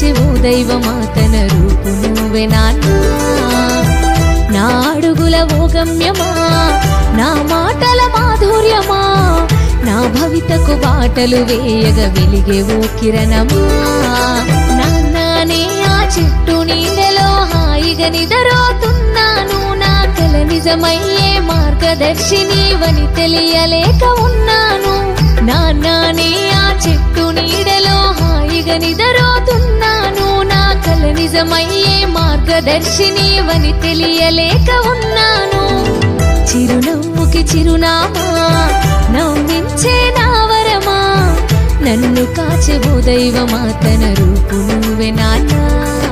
ఓ దైవమా తన రూపు నువ్వే నాన్న నా అడుగుల ఓ గమ్యమా నా మాటల మాధుర్యమా నా భవితకు బాటలు వేయగ వెలిగే ఓ కిరణమా నాన్ననే ఆ చెట్టు నీడలో హాయిగా నిదరోతున్నాను నా కల నిజమయ్యే మార్గదర్శిని వని తెలియలేక ఉన్నాను నాన్ననే ఆ చెట్టు నీడలో హాయిగా నిదరోతున్నాను నా కల నిజమయ్యే మార్గదర్శిని వని తెలియలేక ఉన్నాను చిరునవ్వుకి చిరునామా నవ్వించే నా వరమా నన్ను కాచెబో దైవమా తన రూపు నువ్వే నాన్నా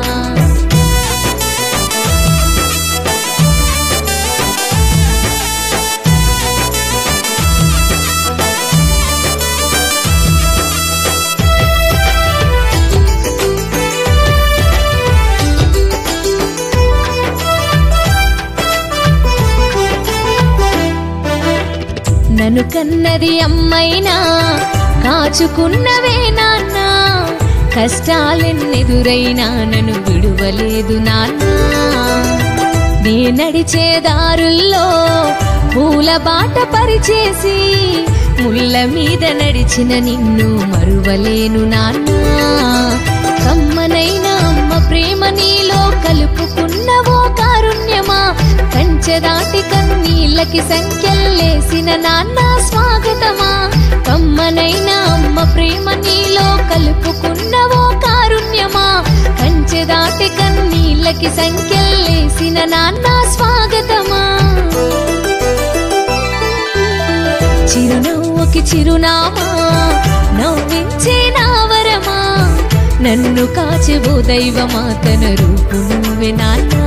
నన్ను కన్నది అమ్మైనా కాచుకున్నవే నాన్న కష్టాలెన్నెదురైనా నన్ను విడువలేదు నాన్న నే నడిచే దారుల్లో పూల బాట పరిచేసి ముళ్ళ మీద నడిచిన నిన్ను మరువలేను నాన్న కమ్మనైన అమ్మ ప్రేమ నీలో కలుపుకున్నవో కారుణ్యమా కంచె దాటి కన్నీళ్ళకి సంఖ్యల్లేసిన నాన్న స్వాగతమా కమ్మనైన అమ్మ ప్రేమ నీలో కలుపుకున్నవో కారుణ్యమా కంచె దాటి కన్నీళ్ళకి సంఖ్యల్లేసిన నాన్న స్వాగతమా చిరునవ్వుకి చిరునామా నవ్వించే నా వరమా నన్ను కాచెబో దైవమా తన రూపు నువ్వే నాన్నా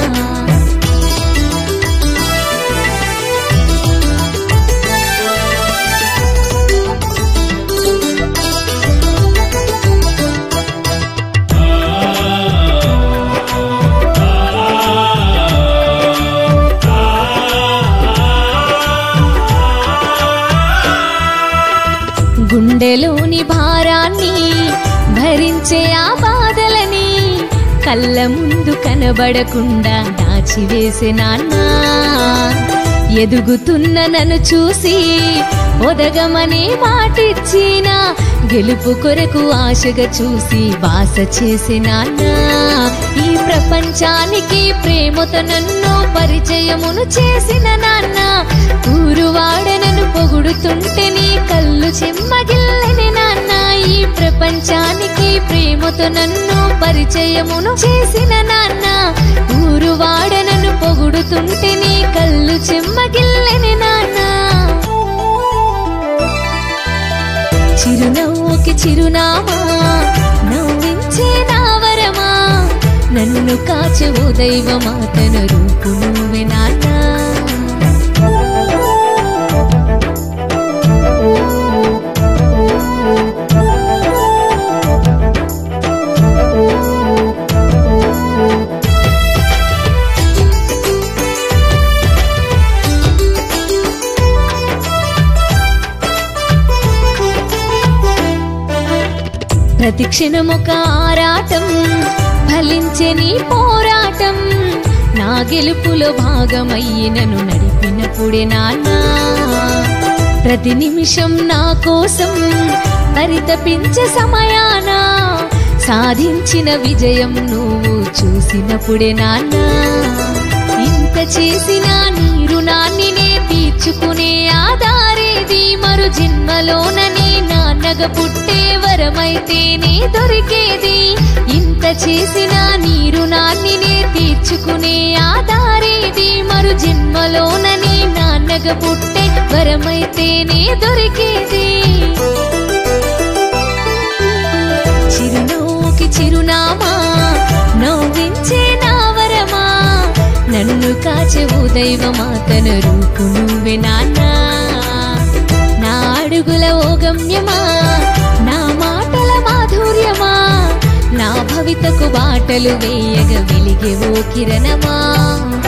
గుండెలోని భారాన్ని భరించే ఆ బాధలని కళ్ళ ముందు కనబడకుండా దాచివేసే నాన్న ఎదుగుతున్న నన్ను చూసి ఒదగమనే మాటిచ్చిన గెలుపు కొరకు ఆశగా చూసి బాస చేసే నాన్న ఈ ప్రపంచానికి ప్రేమతో నన్ను పరిచయమును చేసిన నాన్న ఊరువాడనను పొగుడుతుంటే నీ కళ్ళు చెమ్మగిల్లని నాన్న ఈ ప్రపంచానికి ప్రేమతో నన్ను పరిచయమును చేసిన నాన్న ఊరువాడనను పొగుడుతుంటే నీ కళ్ళు చెమ్మగిల్లని నాన్న చిరునవ్వుకి చిరునామా నవ్వించే నా వరమా నన్ను కాచెవో దైవమా తన రూపు నువ్వే నాన్న ప్రతి క్షణమొక ఆరాటం ఫలించే నీ పోరాటం నా గెలుపులో భాగమయ్యి నన్ను నడిపినప్పుడే నాన్న ప్రతి నిమిషం నా కోసం పరితపించే సమయాన సాధించిన విజయం నువ్వు చూసినప్పుడే నాన్న ఇంత చేసిన నీ రుణాన్ని నే తీర్చుకునే ఆధారేది మరు జన్మలోనని నాన్నగ పుట్టే వరమైతేనే దొరికేది ఇంత చేసిన నీ రుణాన్ని నే తీర్చుకునే ఆధారేది మరు జన్మలోనని నాన్నగ పుట్టే వరమైతేనే దొరికేది చిరునవ్వుకి చిరునామా నవ్వించే నా వరమా నన్ను కాచెవు దైవమా తన రూపు నువ్వే నాన్న నా అడుగుల ఓ గమ్యమా నా మాటల మాధుర్యమా నా భవితకు బాటలు వేయగ వెలిగే ఓ కిరణమా